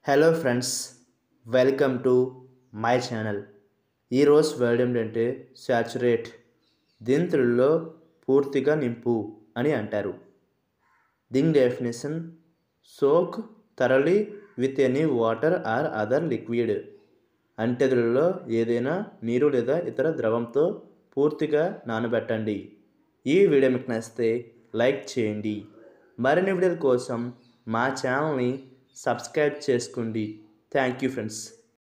hello friends welcome to my channel ఈరోజు word ఏంటంటే saturate దీని తెలుగులో పూర్తిగా నింపు అని అంటారు దీని definition soak thoroughly with any water or other liquid అంటే తెలుగులో ఏదైనా నీరు లేదా ఇతర ద్రవంతో పూర్తిగా నానబెట్టండి ఈ వీడియో మీకు నచ్చితే లైక్ చేయండి మరిన్ని వీడియోల కోసం మా ఛానల్ని సబ్స్క్రైబ్ చేసుకోండి థ్యాంక్ యూ ఫ్రెండ్స్